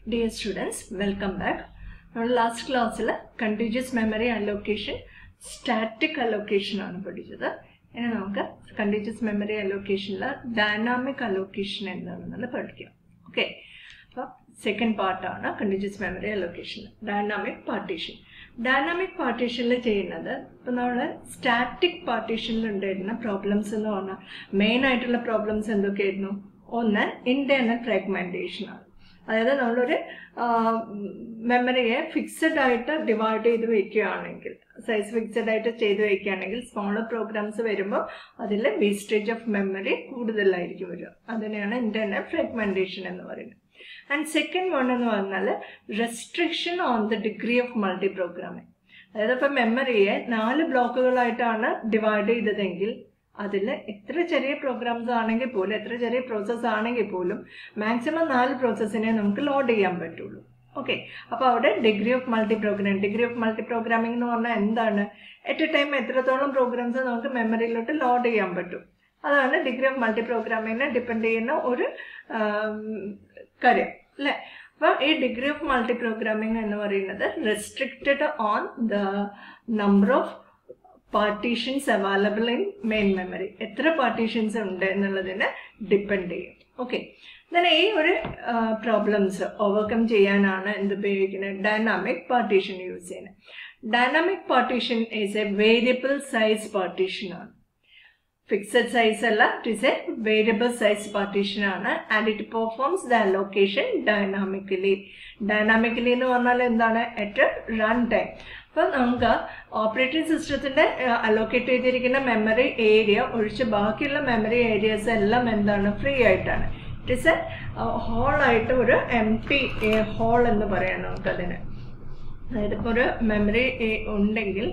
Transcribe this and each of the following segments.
Dear students welcome back നമ്മൾ last ക്ലാസ്സിൽ continuous memory allocation static allocation ആണ് പഠിച്ചത് ഇനി നമുക്ക് കണ്ടിന്യൂസ് മെമ്മറി അലോക്കേഷനിൽ ഡൈനാമിക് അലോക്കേഷൻ എന്താണെന്നുള്ളത് പഠിക്കാം ഓക്കെ അപ്പോൾ സെക്കൻഡ് പാർട്ടാണ് continuous memory allocation dynamic partition dynamic പാർട്ടീഷനിൽ ചെയ്യുന്നത് ഇപ്പം നമ്മൾ സ്റ്റാറ്റിക് പാർട്ടീഷനിൽ ഉണ്ടായിരുന്ന പ്രോബ്ലംസ് എന്ന് പറഞ്ഞാൽ മെയിൻ ആയിട്ടുള്ള പ്രോബ്ലംസ് എന്തൊക്കെയായിരുന്നു ഒന്ന് ഇന്റേണൽ ഫ്രാഗ്മെന്റേഷൻ ആണ് അതായത് നമ്മളൊരു മെമ്മറിയെ ഫിക്സഡ് ആയിട്ട് ഡിവൈഡ് ചെയ്ത് വെക്കുകയാണെങ്കിൽ സൈസ് ഫിക്സഡ് ആയിട്ട് ചെയ്ത് വെക്കുകയാണെങ്കിൽ സ്മോളർ പ്രോഗ്രാംസ് വരുമ്പോൾ അതിൽ വേസ്റ്റേജ് ഓഫ് മെമ്മറി കൂടുതലായിരിക്കും വരിക അതിനെയാണ് ഇന്റർണൽ ഫ്രാഗ്മെന്റേഷൻ എന്ന് പറയുന്നത് ആൻഡ് സെക്കൻഡ് വൺ എന്ന് പറഞ്ഞാൽ restriction on the degree of multi programming അതായത് ഇപ്പം മെമ്മറിയെ നാല് ബ്ലോക്കുകളായിട്ടാണ് ഡിവൈഡ് ചെയ്തതെങ്കിൽ അതിൽ എത്ര ചെറിയ പ്രോഗ്രാംസ് ആണെങ്കിൽ പോലും എത്ര ചെറിയ പ്രോസസ്സ് ആണെങ്കിൽ പോലും മാക്സിമം നാല് പ്രോസസ്സിനെ നമുക്ക് ലോഡ് ചെയ്യാൻ പറ്റുള്ളൂ ഓക്കെ അപ്പോൾ അവിടെ degree of multi program degree of multi programming എന്ന് പറഞ്ഞാൽ എന്താണ് അറ്റ് എ ടൈം എത്രത്തോളം പ്രോഗ്രാംസ് നമുക്ക് മെമ്മറിയിലോട്ട് ലോഡ് ചെയ്യാൻ പറ്റും അതാണ് ഡിഗ്രി ഓഫ് മൾട്ടി പ്രോഗ്രാമിങ്ങിനെ ഡിപ്പെൻഡ് ചെയ്യുന്ന ഒരു കാര്യം അല്ലേ അപ്പോൾ ഈ ഡിഗ്രി ഓഫ് മൾട്ടി പ്രോഗ്രാമിംഗ് എന്ന് പറയുന്നത് restricted on the number of partitions available in main memory എത്ര പാർട്ടീഷൻസ് ഉണ്ട് എന്നുള്ളതിനെ ഡിപ്പെൻഡ് ചെയ്യും ഓക്കെ then ഈ ഒരു പ്രോബ്ലംസ് ഓവർകം ചെയ്യാനാണ് എന്ത് ഉപയോഗിക്കുന്നത് ഡൈനാമിക് പാർട്ടീഷൻ യൂസ് ചെയ്യുന്നത് dynamic partition is a variable size partition ആണ് ഫിക്സഡ് സൈസ് അല്ല it is a variable size partition ആണ് and it performs the allocation dynamically dynamically എന്ന് പറഞ്ഞാൽ എന്താണ് അറ്റ് റൺ ടൈം അപ്പം നമുക്ക് ഓപ്പറേറ്റിംഗ് സിസ്റ്റത്തിന്റെ അലോക്കേറ്റ് ചെയ്തിരിക്കുന്ന മെമ്മറി ഏരിയ ഒഴിച്ച് ബാക്കിയുള്ള മെമ്മറി ഏരിയാസ് എല്ലാം എന്താണ് ഫ്രീ ആയിട്ടാണ് ഇറ്റ് ഇസ് എ ഹോളായിട്ട് ഒരു എം ടി ഹോൾ എന്ന് പറയാം നമുക്കതിന് അതായത് ഇപ്പോൾ ഒരു മെമ്മറി ഉണ്ടെങ്കിൽ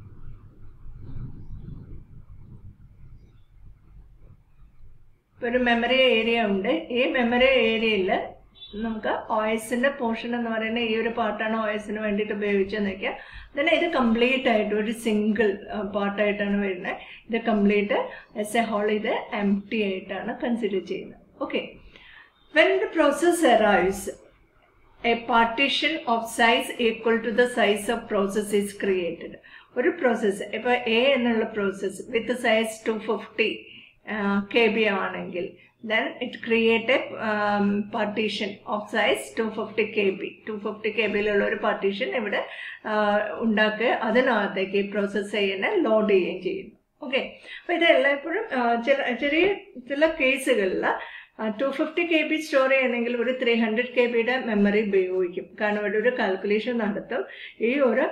ഒരു മെമ്മറി ഏരിയ ഉണ്ട് ഈ മെമ്മറി ഏരിയയിൽ നമുക്ക് ഒ എസിന്റെ പോർഷൻ എന്ന് പറയുന്ന ഈ ഒരു പാർട്ടാണ് ഒ എസിന് വേണ്ടിയിട്ട് ഉപയോഗിച്ചതെന്ന് വെക്കുക then ഇത് കംപ്ലീറ്റ് ആയിട്ട് ഒരു സിംഗിൾ പാർട്ടായിട്ടാണ് വരുന്നത് ഇത് കംപ്ലീറ്റ് എസ് എ ഹോൾ ഇത് എം ടി ആയിട്ടാണ് കൺസിഡർ ചെയ്യുന്നത് okay when the process arrives a partition of size equal to the size of process is created ഒരു പ്രോസസ്സ് ഇപ്പോൾ എ എന്നുള്ള process with size two fifty K B ആണെങ്കിൽ then it create a um, partition of size 250 kb 250 kbയിലുള്ള ഒരു partition ഇവിടെ ഉണ്ടാക്കുക അതിനകത്തേക്ക് process ചെയ്യുന്ന ലോഡ് ചെയ്യുകയും ചെയ്യുന്നു ഓക്കെ അപ്പൊ ഇത് എല്ലായ്പ്പോഴും ചില ചെറിയ ചില കേസുകളിൽ two fifty K B store ചെയ്യണമെങ്കിൽ ഒരു ത്രീ ഹൺഡ്രഡ് കെ ബിയുടെ മെമ്മറി ഉപയോഗിക്കും കാരണം ഇവിടെ ഒരു കാൽക്കുലേഷൻ നടത്തും ഈ ഒരു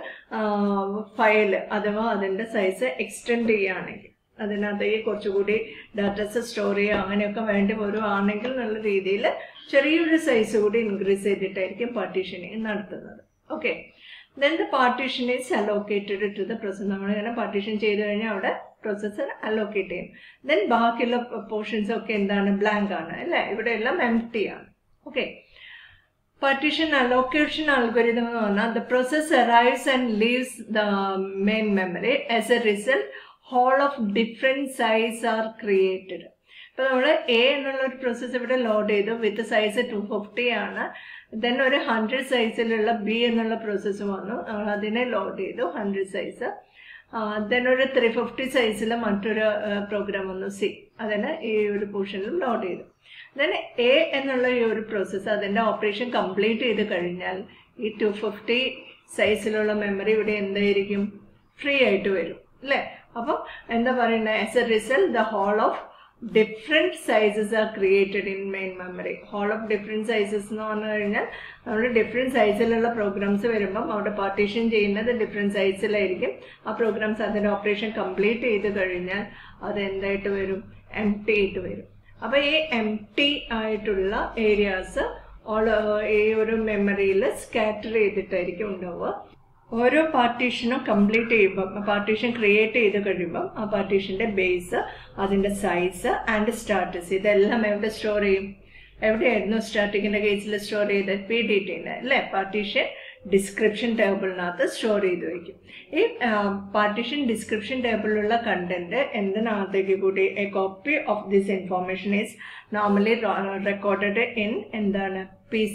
ഫയൽ അഥവാ അതിൻ്റെ സൈസ് എക്സ്റ്റെൻഡ് ചെയ്യുകയാണെങ്കിൽ അതിനകത്തേക്ക് കുറച്ചുകൂടി ഡാറ്റാസ് സ്റ്റോർ ചെയ്യുക അങ്ങനെയൊക്കെ വേണ്ടി വരുവാണെങ്കിൽ എന്നുള്ള രീതിയിൽ ചെറിയൊരു സൈസ് കൂടി ഇൻക്രീസ് ചെയ്തിട്ടായിരിക്കും പാർട്ടീഷനിങ് നടത്തുന്നത് okay then the partition is allocated to the process നമ്മളിങ്ങനെ പാർട്ടീഷൻ ചെയ്ത് കഴിഞ്ഞാൽ അവിടെ പ്രോസസ്സർ അലോക്കേറ്റ് ചെയ്യും ദെൻ ബാക്കിയുള്ള പോർഷൻസ് ഒക്കെ എന്താണ് ബ്ലാങ്ക് ആണ് അല്ലേ ഇവിടെ എല്ലാം എം ടി ആണ് ഓക്കെ partition allocation algorithm എന്ന് പറഞ്ഞാൽ the process arrives and leaves the main memory as a result hole of different size are created ഇപ്പം നമ്മൾ എ എന്നുള്ള ഒരു പ്രോസസ്സ് ഇവിടെ ലോഡ് ചെയ്തു വിത്ത് സൈസ് ടു ഫിഫ്റ്റി ആണ് ദെൻ ഒരു ഹൺഡ്രഡ് സൈസിലുള്ള ബി എന്നുള്ള പ്രോസസ്സ് വന്നു നമ്മൾ അതിനെ ലോഡ് ചെയ്തു ഹൺഡ്രഡ് സൈസ് ദെൻ ഒരു ത്രീ ഫിഫ്റ്റി സൈസിൽ മറ്റൊരു പ്രോഗ്രാം വന്നു സി അതിന് ഈ ഒരു പോർഷനിലും ലോഡ് ചെയ്തു ദെൻ എ എന്നുള്ള ഈ ഒരു പ്രോസസ്സ് അതിൻ്റെ ഓപ്പറേഷൻ കംപ്ലീറ്റ് ചെയ്ത് കഴിഞ്ഞാൽ ഈ ടു ഫിഫ്റ്റി സൈസിലുള്ള മെമ്മറി ഇവിടെ എന്തായിരിക്കും ഫ്രീ ആയിട്ട് വരും അല്ലേ അപ്പം എന്താ പറയുന്നത് as a result the hole of different sizes are created in main memory hole of different sizes എന്ന് പറഞ്ഞു കഴിഞ്ഞാൽ നമ്മൾ ഡിഫറെൻറ്റ് സൈസിലുള്ള പ്രോഗ്രാംസ് വരുമ്പം അവിടെ പാർട്ടീഷൻ ചെയ്യുന്നത് ഡിഫറെൻറ്റ് സൈസിലായിരിക്കും ആ പ്രോഗ്രാംസ് അതിൻ്റെ ഓപ്പറേഷൻ കംപ്ലീറ്റ് ചെയ്ത് കഴിഞ്ഞാൽ അത് എന്തായിട്ട് വരും എം ടി ആയിട്ട് വരും അപ്പോൾ ഈ എം ടി ആയിട്ടുള്ള ഏരിയാസ് ഓൾ ഈ ഒരു മെമ്മറിയിൽ സ്കാറ്റർ ചെയ്തിട്ടായിരിക്കും ഉണ്ടാവുക ഓരോ പാർട്ടീഷനും കംപ്ലീറ്റ് ചെയ്യുമ്പം പാർട്ടീഷൻ ക്രിയേറ്റ് ചെയ്ത് കഴിയുമ്പം ആ പാർട്ടീഷന്റെ ബേസ് അതിന്റെ സൈസ് ആൻഡ് സ്റ്റാറ്റസ് ഇതെല്ലാം എവിടെ സ്റ്റോർ ചെയ്യും എവിടെയായിരുന്നു സ്റ്റാർട്ടിങ്ങിന്റെ കേസിൽ സ്റ്റോർ ചെയ്ത് പി ഡി ടിന്റെ അല്ലേ പാർട്ടീഷൻ ഡിസ്ക്രിപ്ഷൻ ടേബിളിനകത്ത് സ്റ്റോർ ചെയ്ത് വയ്ക്കും ഈ പാർട്ടീഷൻ ഡിസ്ക്രിപ്ഷൻ ടേബിളിലുള്ള കണ്ടന്റ് എന്തിനകത്തേക്ക് കൂടി a copy of this information is normally recorded in എന്താണ് P C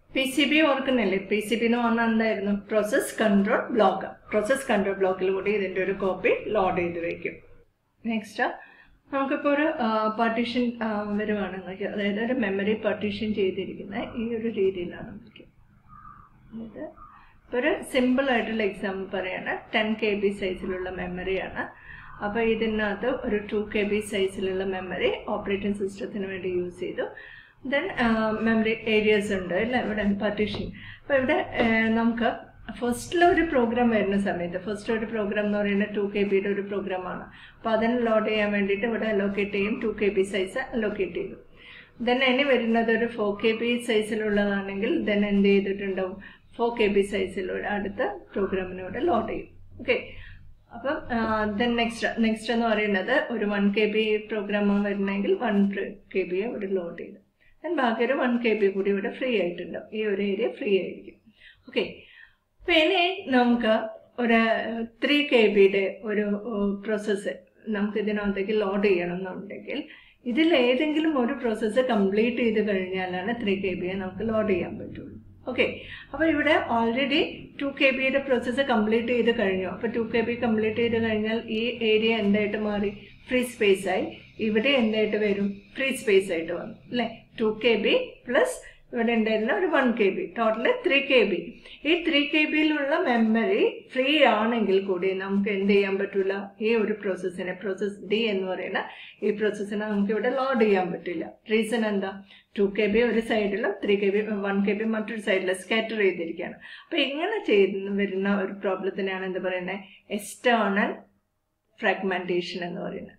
P C B ഓർക്കുന്നില്ലേ പി സി ബി എന്ന് പറഞ്ഞാൽ എന്തായിരുന്നു process control block process control ബ്ലോക്കിൽ കൂടി ഇതിൻ്റെ ഒരു കോപ്പി ലോഡ് ചെയ്ത് വെക്കും നെക്സ്റ്റ് നമുക്കിപ്പോൾ ഒരു പാർട്ടീഷൻ വരുവാണെന്ന് വെച്ചാൽ അതായത് ഒരു മെമ്മറി പാർട്ടീഷൻ ചെയ്തിരിക്കുന്ന ഈ ഒരു രീതിയിലാണ് നമുക്ക് അതായത് ഇപ്പോൾ ഒരു സിമ്പിൾ ആയിട്ടുള്ള എക്സാമ്പിൾ പറയാണ് ടെൻ കെ ബി സൈസിലുള്ള മെമ്മറിയാണ് അപ്പോൾ ഇതിനകത്ത് ഒരു ടു കെ ബി സൈസിലുള്ള മെമ്മറി ഓപ്പറേറ്റിംഗ് സിസ്റ്റത്തിന് വേണ്ടി യൂസ് ചെയ്തു ദെൻ മെമ്മറി ഏരിയസ് ഉണ്ട് അല്ലേ ഇവിടെ പാർട്ടീഷൻ അപ്പോൾ ഇവിടെ നമുക്ക് ഫസ്റ്റിൽ ഒരു പ്രോഗ്രാം വരുന്ന സമയത്ത് ഫസ്റ്റ് ഒരു പ്രോഗ്രാം എന്ന് പറയുന്നത് ടു കെ ബിയുടെ ഒരു പ്രോഗ്രാമാണ് അപ്പോൾ അതിന് ലോഡ് ചെയ്യാൻ വേണ്ടിയിട്ട് ഇവിടെ അലോക്കേറ്റ് ചെയ്യും two K B size allocate ചെയ്തു ദെൻ ഇനി വരുന്നത് ഒരു ഫോർ കെ ബി സൈസിലുള്ളതാണെങ്കിൽ ദെൻ എന്ത് ചെയ്തിട്ടുണ്ടാവും ഫോർ കെ ബി സൈസിലൂടെ അടുത്ത പ്രോഗ്രാമിനൂടെ ലോഡ് ചെയ്യും ഓക്കെ അപ്പം ദെൻ നെക്സ്റ്റ് നെക്സ്റ്റ് എന്ന് പറയുന്നത് ഒരു വൺ കെ ബി പ്രോഗ്രാമാണ് വരുന്നതെങ്കിൽ വൺ കെ ബി ഇവിടെ ലോഡ് ചെയ്തു ദെൻ ബാക്കി ഒരു വൺ കെ ബി കൂടി ഇവിടെ ഫ്രീ ആയിട്ടുണ്ടാവും ഈ ഒരു ഏരിയ ഫ്രീ ആയിരിക്കും ഓക്കെ അപ്പം ഇനി നമുക്ക് ഒരു ത്രീ കെ ബിയുടെ ഒരു പ്രോസസ്സ് നമുക്ക് ഇതിനകത്തേക്ക് ലോഡ് ചെയ്യണം എന്നുണ്ടെങ്കിൽ ഇതിൽ ഏതെങ്കിലും ഒരു പ്രോസസ്സ് കംപ്ലീറ്റ് ചെയ്ത് കഴിഞ്ഞാലാണ് ത്രീ കെ ബിയെ നമുക്ക് ലോഡ് ചെയ്യാൻ പറ്റുള്ളൂ ഓക്കെ അപ്പോൾ ഇവിടെ ഓൾറെഡി ടു കെ ബിയുടെ പ്രോസസ്സ് കംപ്ലീറ്റ് ചെയ്ത് കഴിഞ്ഞു അപ്പോൾ ടു കെ ബി കംപ്ലീറ്റ് ചെയ്ത് കഴിഞ്ഞാൽ ഈ ഏരിയ എന്തായിട്ട് മാറി ഫ്രീ സ്പേസ് ആയി ഇവിടെ എന്തായിട്ട് വരും ഫ്രീ സ്പേസ് ആയിട്ട് വന്നു അല്ലേ ടു കെ ബി പ്ലസ് ഇവിടെ ഉണ്ടായിരുന്ന ഒരു one K B total three K B ഈ ത്രീ കെ ബിയിലുള്ള മെമ്മറി ഫ്രീ ആണെങ്കിൽ കൂടി നമുക്ക് എന്ത് ചെയ്യാൻ പറ്റില്ല ഈ ഒരു പ്രോസസ്സിനെ പ്രോസസ് ഡി എന്ന് പറയുന്ന ഈ പ്രോസസ്സിനെ നമുക്ക് ഇവിടെ ലോഡ് ചെയ്യാൻ പറ്റില്ല റീസൺ എന്താ ടു കെ ബി ഒരു സൈഡിലും three K B one K B മറ്റൊരു സൈഡിലും സ്കാറ്റർ ചെയ്തിരിക്കുകയാണ് അപ്പൊ ഇങ്ങനെ ചെയ്ത് വരുന്ന ഒരു പ്രോബ്ലത്തിനാണ് എന്ത് പറയുന്നത് എക്സ്റ്റേണൽ ഫ്രാഗ്മെന്റേഷൻ എന്ന് പറയുന്നത്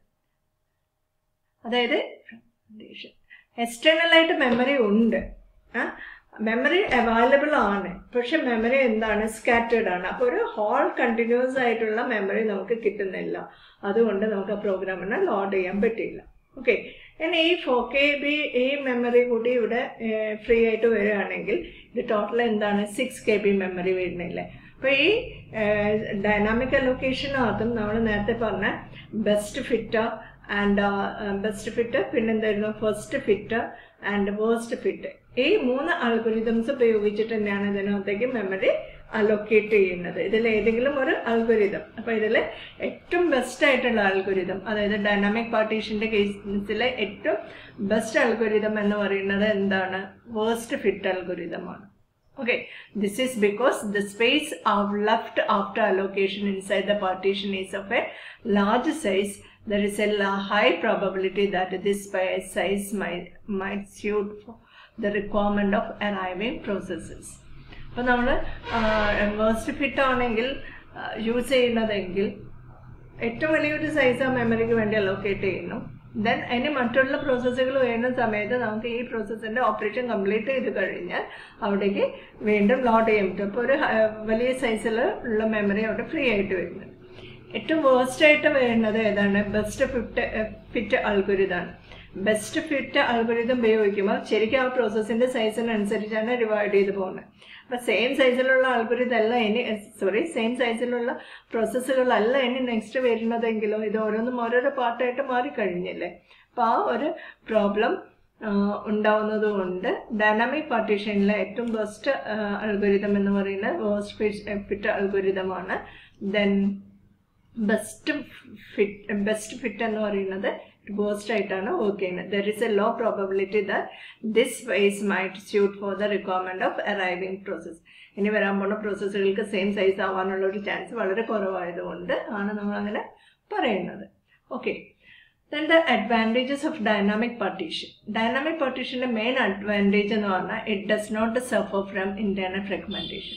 അതായത് എക്സ്റ്റേണൽ ആയിട്ട് മെമ്മറി ഉണ്ട് മെമ്മറി അവൈലബിൾ ആണ് പക്ഷെ മെമ്മറി എന്താണ് സ്കാറ്റേഡ് ആണ് അപ്പോൾ ഒരു ഹോൾ കണ്ടിന്യൂസ് ആയിട്ടുള്ള മെമ്മറി നമുക്ക് കിട്ടുന്നില്ല അതുകൊണ്ട് നമുക്ക് ആ പ്രോഗ്രാമിനെ ലോഡ് ചെയ്യാൻ പറ്റില്ല ഓക്കെ ഇനി ഈ ഫോർ കെ ബി ഈ മെമ്മറി കൂടി ഇവിടെ ഫ്രീ ആയിട്ട് വരികയാണെങ്കിൽ ഇത് ടോട്ടൽ എന്താണ് സിക്സ് കെ ബി മെമ്മറി വരുന്നില്ലേ അപ്പോൾ ഈ ഡൈനാമിക് അലൊക്കേഷനകത്തും നമ്മൾ നേരത്തെ പറഞ്ഞ best fit and best fit പിന്നെന്തായിരുന്നു first fit and worst fit ഈ മൂന്ന് അൽഗുരിതംസ് ഉപയോഗിച്ചിട്ട് തന്നെയാണ് ഇതിനകത്തേക്ക് മെമ്മറി അലൊക്കേറ്റ് ചെയ്യുന്നത് ഇതിൽ ഏതെങ്കിലും ഒരു അൽഗുരിതം അപ്പോൾ ഇതിൽ ഏറ്റവും ബെസ്റ്റ് ആയിട്ടുള്ള അൽഗുരിതം അതായത് ഡൈനാമിക് പാർട്ടീഷന്റെ കേസിലെ ഏറ്റവും ബെസ്റ്റ് അൽഗുരിതം എന്ന് പറയുന്നത് എന്താണ് വേസ്റ്റ് ഫിറ്റ് അൽഗുരിതമാണ് Okay, this is because the space of left after allocation inside the partition is of a large size. There is a high probability that this size might, might suit for the requirement of arriving processes. അപ്പോൾ നമ്മൾ waste fit ആണെങ്കിൽ use ചെയ്യുന്നതെങ്കിൽ ഏറ്റവും വലിയൊരു size ആ മെമ്മറിക്ക് വേണ്ടി allocate ചെയ്യുന്നു then അതിന് മറ്റുള്ള പ്രോസസ്സുകൾ വരുന്ന സമയത്ത് നമുക്ക് ഈ പ്രോസസ്സിന്റെ ഓപ്പറേഷൻ കംപ്ലീറ്റ് ചെയ്ത് കഴിഞ്ഞാൽ അവിടേക്ക് വീണ്ടും ലോഡ് ചെയ്യാൻ പറ്റും അപ്പോൾ ഒരു വലിയ സൈസിൽ ഉള്ള മെമ്മറി അവിടെ ഫ്രീ ആയിട്ട് വരുന്നത് ഏറ്റവും വേസ്റ്റ് ആയിട്ട് വരുന്നത് ഏതാണ് ബെസ്റ്റ് ഫിറ്റ് ഫിറ്റ് അൽഗുരിതാണ് ബെസ്റ്റ് ഫിറ്റ് അൽഗുരിതം ഉപയോഗിക്കുമ്പോൾ ശരിക്കും ആ പ്രോസസ്സിന്റെ സൈസിനനുസരിച്ചാണ് ഡിവൈഡ് ചെയ്ത് പോകുന്നത് അപ്പൊ സെയിം സൈസിലുള്ള അൽഗുരിതം അല്ല ഇനി സോറി സെയിം സൈസിലുള്ള പ്രോസസ്സുകളല്ല ഇനി നെക്സ്റ്റ് വരുന്നതെങ്കിലോ ഇത് ഓരോന്നും ഓരോരോ പാർട്ടായിട്ട് മാറിക്കഴിഞ്ഞില്ലേ അപ്പൊ ആ ഒരു പ്രോബ്ലം ഉണ്ടാവുന്നത് കൊണ്ട് ഡൈനാമിക് പാർട്ടീഷനിലെ ഏറ്റവും ബെസ്റ്റ് അൽഗുരിതം എന്ന് പറയുന്നത് വേസ്റ്റ് ഫിറ്റ് അൽഗുരിതമാണ് then best fit best fit എന്ന് പറയുന്നത് വേസ്റ്റ് ആയിട്ടാണ് വർക്ക് ചെയ്യുന്നത് there is a low probability that this space might suit for the requirement of arriving process ഇനി വരാൻ പോകുന്ന പ്രോസസ്സുകൾക്ക് സെയിം സൈസ് ആവാനുള്ള ഒരു ചാൻസ് വളരെ കുറവായതുകൊണ്ട് ആണ് നമ്മൾ അങ്ങനെ പറയുന്നത് okay then the advantages of dynamic partition dynamic പാർട്ടീഷന്റെ മെയിൻ അഡ്വാൻറ്റേജ് എന്ന് പറഞ്ഞാൽ it does not suffer from internal fragmentation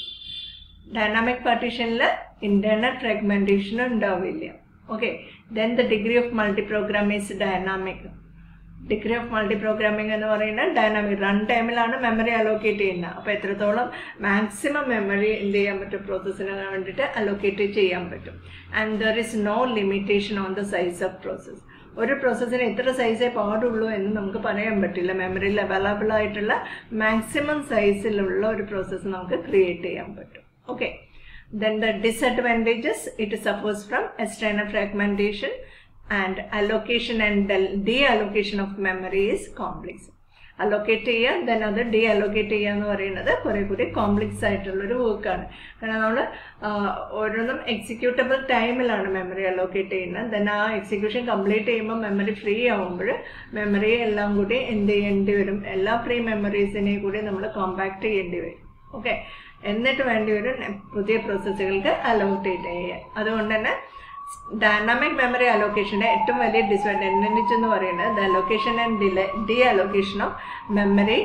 dynamic പാർട്ടീഷനിൽ ഇന്റേണൽ ഫ്രാഗ്മെന്റേഷൻ ഉണ്ടാവില്ല okay then the degree of multi program is dynamic degree of multi programming എന്ന് പറയുന്നത് dynamic run ടൈമിലാണ് memory allocate ചെയ്യുന്നത് അപ്പോൾ എത്രത്തോളം മാക്സിമം മെമ്മറി എന്ത് ചെയ്യാൻ പറ്റും പ്രോസസ്സിന് വേണ്ടിയിട്ട് അലോക്കേറ്റ് ചെയ്യാൻ പറ്റും and there is no limitation on the size of process ഒരു പ്രോസസ്സിന് എത്ര സൈസേ പാടുള്ളൂ എന്ന് നമുക്ക് പറയാൻ പറ്റില്ല മെമ്മറിയിൽ അവൈലബിൾ ആയിട്ടുള്ള മാക്സിമം സൈസിലുള്ള ഒരു പ്രോസസ്സ് നമുക്ക് ക്രിയേറ്റ് ചെയ്യാൻ പറ്റും okay then the disadvantages it suffers from external fragmentation and allocation and de-allocation of memory is complex allocate ചെയ്യുക ദെൻ അത് ഡി അലോക്കേറ്റ് ചെയ്യുക എന്ന് പറയുന്നത് കുറെ കൂടി കോംപ്ലക്സ് ആയിട്ടുള്ളൊരു വർക്കാണ് കാരണം നമ്മൾ ഓരോന്നും എക്സിക്യൂട്ടബിൾ ടൈമിലാണ് മെമ്മറി അലോക്കേറ്റ് ചെയ്യുന്നത് ദെൻ ആ എക്സിക്യൂഷൻ കംപ്ലീറ്റ് ചെയ്യുമ്പോൾ മെമ്മറി ഫ്രീ ആവുമ്പോൾ മെമ്മറി എല്ലാം കൂടി എന്ത് ചെയ്യേണ്ടി വരും എല്ലാ ഫ്രീ മെമ്മറീസിനെയും കൂടി നമ്മൾ കോമ്പാക്ട് ചെയ്യേണ്ടി വരും ഓക്കെ എന്നിട്ട് വേണ്ടി വരും പുതിയ പ്രോസസ്സുകൾക്ക് അലോക്കേറ്റ് ചെയ്യാൻ അതുകൊണ്ട് തന്നെ ഡൈനാമിക് മെമ്മറി അലോക്കേഷൻ്റെ ഏറ്റവും വലിയ ഡിസ്അഡ്വാൻറ്റേജ് എന്ന് പറയുന്നത് the allocation and delay deallocation of memory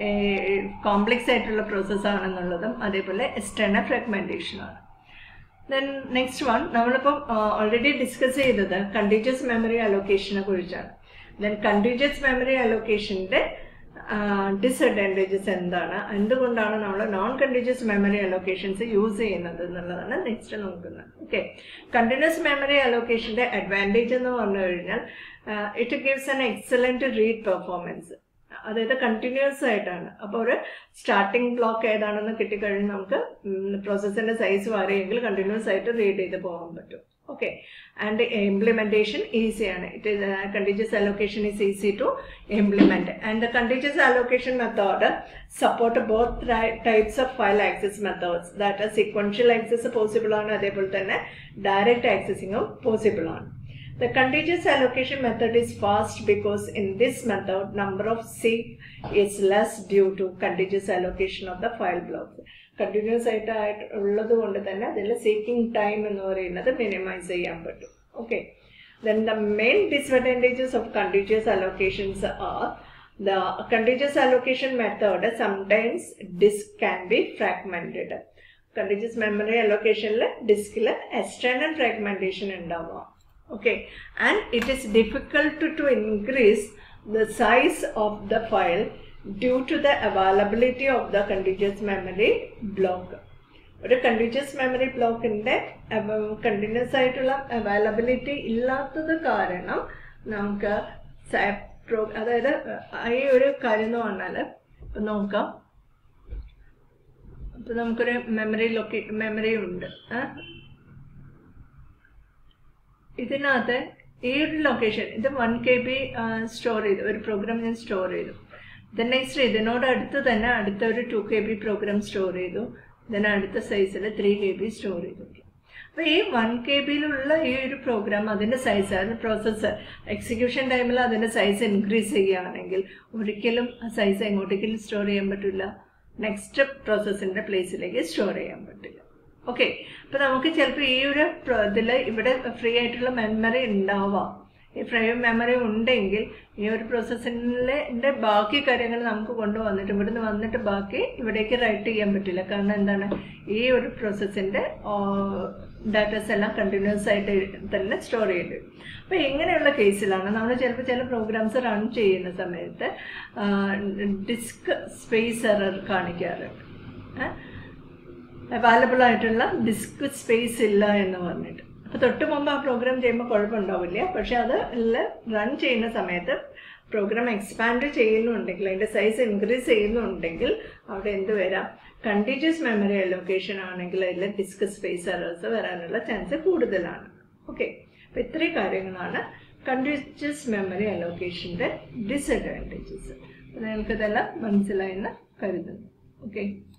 complex ആയിട്ടുള്ള പ്രോസസ്സ് ആണെന്നുള്ളതും അതേപോലെ എക്സ്റ്റേണൽ ഫ്രാഗ്മെൻറ്റേഷനാണ് ദെൻ നെക്സ്റ്റ് വൺ നമ്മളിപ്പം ഓൾറെഡി ഡിസ്കസ് ചെയ്തത് കണ്ടീജിയസ് മെമ്മറി അലോക്കേഷനെ കുറിച്ചാണ് ദെൻ കണ്ടീജിയസ് മെമ്മറി അലോക്കേഷൻ്റെ ഡിസഡ്വാൻറ്റേജസ് എന്താണ് എന്തുകൊണ്ടാണ് നമ്മൾ non continuous memory allocations use ചെയ്യുന്നത് എന്നുള്ളതാണ് നെക്സ്റ്റ് നോക്കുന്നത് ഓക്കെ കണ്ടിന്യൂസ് മെമ്മറി അലോക്കേഷൻ്റെ അഡ്വാൻറ്റേജ് എന്ന് പറഞ്ഞു കഴിഞ്ഞാൽ it gives an excellent read performance അതായത് കണ്ടിന്യൂസ് ആയിട്ടാണ് അപ്പോൾ ഒരു സ്റ്റാർട്ടിംഗ് ബ്ലോക്ക് ഏതാണെന്ന് കിട്ടിക്കഴിഞ്ഞ് നമുക്ക് പ്രോസസ്സിൻ്റെ സൈസ് മാറിയെങ്കിൽ കണ്ടിന്യൂസ് ആയിട്ട് റീഡ് ചെയ്ത് പോകാൻ പറ്റും ഓക്കെ ആൻഡ് ഇംപ്ലിമെൻറ്റേഷൻ ഈസിയാണ് it is continuous allocation is easy to implement and the continuous allocation method support both types of file access methods that sequential access possible ആണ് അതേപോലെ തന്നെ ഡയറക്റ്റ് ആക്സസിങ്ങും പോസിബിൾ ആണ് The contiguous allocation method is fast because in this method number of seek is less due to contiguous allocation of the file blocks. Continuous ആയിട്ട് ആയിട്ട് ഉള്ളത് കൊണ്ട് തന്നെ അതിൽ സീക്കിംഗ് ടൈം എന്ന് പറയുന്നത് മിനിമൈസ് ചെയ്യാൻ പറ്റും okay then the main disadvantages of continuous allocations are the continuous allocation method sometimes disk can be fragmented continuous memory അലോക്കേഷനിൽ ഡിസ്കിൽ എക്സ്റ്റേണൽ ഫ്രാഗ്മെന്റേഷൻ ഉണ്ടാവാം okay and it is difficult to, to increase the size of the file due to the availability of the contiguous memory block ഒരു continuous memory ബ്ലോക്കിന്റെ continuous ആയിട്ടുള്ള availability ഇല്ലാത്തത് കാരണം നമുക്ക് അതായത് ഈ ഒരു കാര്യം എന്ന് പറഞ്ഞാൽ ഇപ്പം നോക്കാം ഇപ്പം നമുക്കൊരു മെമ്മറി ലൊക്കേ മെമ്മറി ഉണ്ട് ഇതിനകത്ത് ഈ ഒരു ലൊക്കേഷൻ ഇത് വൺ കെ ബി സ്റ്റോർ ചെയ്തു ഒരു പ്രോഗ്രാം ഞാൻ സ്റ്റോർ ചെയ്തു ദെൻ നെക്സ്റ്റ് ഇതിനോട് അടുത്ത് തന്നെ അടുത്ത ഒരു two K B program store ചെയ്തു ദെൻ അടുത്ത സൈസിൽ ത്രീ കെ ബി സ്റ്റോർ ചെയ്തു അപ്പോൾ ഈ വൺ കെ ബിയിലുള്ള ഈ ഒരു പ്രോഗ്രാം അതിൻ്റെ സൈസ് അത് പ്രോസസ്സ് എക്സിക്യൂഷൻ ടൈമിൽ അതിൻ്റെ സൈസ് ഇൻക്രീസ് ചെയ്യുകയാണെങ്കിൽ ഒരിക്കലും ആ സൈസ് എങ്ങോട്ടേക്കും സ്റ്റോർ ചെയ്യാൻ പറ്റില്ല നെക്സ്റ്റ് പ്രോസസ്സിൻ്റെ പ്ലേസിലേക്ക് സ്റ്റോർ ചെയ്യാൻ പറ്റില്ല ഓക്കെ അപ്പൊ നമുക്ക് ചിലപ്പോൾ ഈ ഒരു ഇതിൽ ഇവിടെ ഫ്രീ ആയിട്ടുള്ള മെമ്മറി ഉണ്ടാവാം ഈ ഫ്രീ മെമ്മറി ഉണ്ടെങ്കിൽ ഈ ഒരു പ്രോസസ്സിൻ്റെ ബാക്കി കാര്യങ്ങൾ നമുക്ക് കൊണ്ടുവന്നിട്ട് ഇവിടുന്ന് വന്നിട്ട് ബാക്കി ഇവിടേക്ക് റൈറ്റ് ചെയ്യാൻ പറ്റില്ല കാരണം എന്താണ് ഈ ഒരു പ്രോസസ്സിൻ്റെ ഡാറ്റാസ് എല്ലാം കണ്ടിന്യൂസ് ആയിട്ട് തന്നെ സ്റ്റോർ ചെയ്യേണ്ടി വരും അപ്പോൾ ഇങ്ങനെയുള്ള കേസിലാണ് നമ്മൾ ചിലപ്പോൾ ചില പ്രോഗ്രാംസ് റൺ ചെയ്യുന്ന സമയത്ത് ഡിസ്ക് സ്പേസ് എറർ കാണിക്കാറുണ്ട് അവൈലബിൾ ആയിട്ടുള്ള ഡിസ്ക് സ്പേസ് ഇല്ല എന്ന് പറഞ്ഞിട്ട് അപ്പോൾ തൊട്ട് മുമ്പ് ആ പ്രോഗ്രാം ചെയ്യുമ്പോൾ കുഴപ്പമുണ്ടാവില്ല പക്ഷെ അത് റൺ ചെയ്യുന്ന സമയത്ത് പ്രോഗ്രാം എക്സ്പാൻഡ് ചെയ്യുന്നുണ്ടെങ്കിൽ അതിൻ്റെ സൈസ് ഇൻക്രീസ് ചെയ്യുന്നുണ്ടെങ്കിൽ അവിടെ എന്ത് വരാം കണ്ടിന്യൂസ് മെമ്മറി അലോക്കേഷൻ ആണെങ്കിൽ അതിൽ ഡിസ്ക് സ്പേസ് എറേഴ്സ് വരാനുള്ള ചാൻസ് കൂടുതലാണ് ഓക്കെ അപ്പോൾ ഇത്രയും കാര്യങ്ങളാണ് കണ്ടിന്യൂസ് മെമ്മറി അലോക്കേഷൻ്റെ ഡിസഡ്വാൻറ്റേജസ് നിങ്ങൾക്കിതെല്ലാം മനസ്സിലായെന്ന് കരുതുന്നു ഓക്കെ